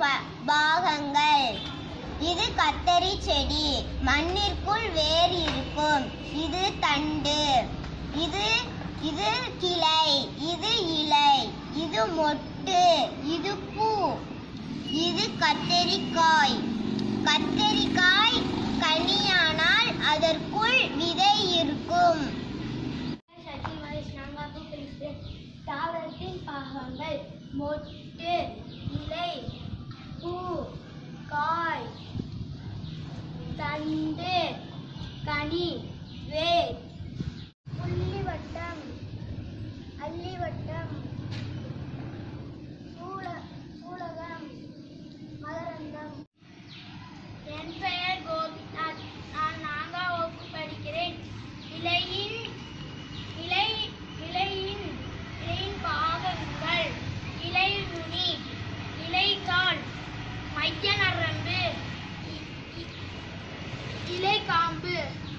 ப- பாகங்கள் இது கத்தரி செடி மண்ணிற்குள் வேர் இருக்கும் இது தண்டு இது இது கிளை இது இலை இது மொட்டு இது பூ இது கத்தரிக்காய் கத்தரிக்காய் கனியானால் அதற்குள் விதை இருக்கும் சக்தி மகேஷ் நான்காவது பேசுகிறேன் தாவரத்தின் பாகங்கள் மொட்டு இலை பூ காய் தண்டு கனி வேர் புள்ளிவட்டம் அல்லிவட்டம் சூல சூலகம் மகரந்தம் என் பெயர் கோபிநாத் நான் நான்காம் வகுப்பு படிக்கிறேன் இலையின் இலை இலையின் இலையின் பாகங்கள் இலை நுனி இலைக்கால் மைய நரம்பு இ- இ- இலைக்காம்பு